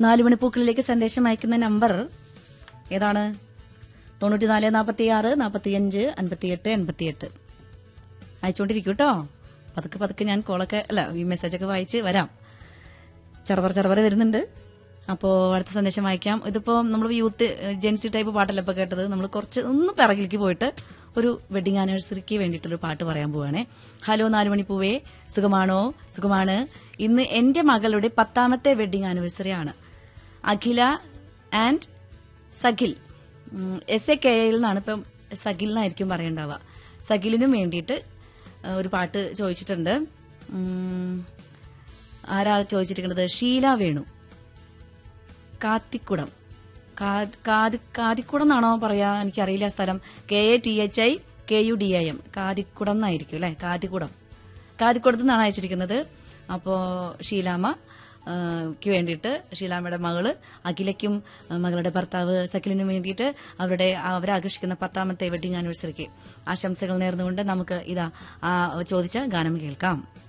നാല് മണിപ്പൂക്കളിലേക്ക് സന്ദേശം അയക്കുന്ന നമ്പർ ഏതാണ് തൊണ്ണൂറ്റിനാല് നാൽപ്പത്തി ആറ് നാൽപ്പത്തിയഞ്ച് അൻപത്തിയെട്ട് എൺപത്തിയെട്ട് അയച്ചുകൊണ്ടിരിക്കും കേട്ടോ പതുക്കെ പതുക്കെ ഞാൻ കോളൊക്കെ അല്ല ഈ മെസ്സേജൊക്കെ വായിച്ച് വരാം ചെറുപറ ചെറുപറ വരുന്നുണ്ട് അപ്പോൾ അടുത്ത സന്ദേശം വായിക്കാം ഇതിപ്പോൾ നമ്മൾ യൂത്ത് ജെൻസി ടൈപ്പ് പാട്ടല്ല ഇപ്പോൾ കേട്ടത് നമ്മൾ കുറച്ച് ഒന്ന് പിറകിലേക്ക് പോയിട്ട് ഒരു വെഡിങ് ആനിവേഴ്സറിക്ക് വേണ്ടിയിട്ടൊരു പാട്ട് പറയാൻ പോവാണേ ഹലോ നാലുമണി പൂവേ സുഖമാണോ സുഖമാണ് ഇന്ന് എന്റെ മകളുടെ പത്താമത്തെ വെഡിങ് ആനിവേഴ്സറി ആണ് Akhila and Sakhil S A K എയിൽ നിന്നാണ് ഇപ്പം സഖിൽ എന്നായിരിക്കും പറയണ്ടാവുക സഖിലിനും വേണ്ടിയിട്ട് ആ, ഒരു പാട്ട് ചോദിച്ചിട്ടുണ്ട് ഉം, ആരാ ചോദിച്ചിരിക്കുന്നത് ഷീല വേണു കാത്തിക്കുടം കാ- കാതി കാതിക്കുടം എന്നാണോ പറയാ എനിക്കറിയില്ല ആ സ്ഥലം K A T H I K U D I M Kathikudam എന്നായിരിക്കും അല്ലെ കാതിക്കുടം കാതിക്കുടത്ത് നിന്നാണ് അയച്ചിരിക്കുന്നത് അപ്പോ ഷീലാമ്മ ആ, ക്ക് വേണ്ടിയിട്ട് ഷീലാമ്മയുടെ മകള് അഖിലയ്ക്കും ആ, മകളുടെ ഭർത്താവ് സഖിലിനും വേണ്ടിയിട്ട് അവരുടെ അവരാഘോഷിക്കുന്ന പത്താമത്തെ വെഡിങ് ആനിവേഴ്സറിക്ക് ആശംസകൾ നേർന്നുകൊണ്ട് നമുക്ക് ഇതാ ആ ചോദിച്ച ഗാനം കേൾക്കാം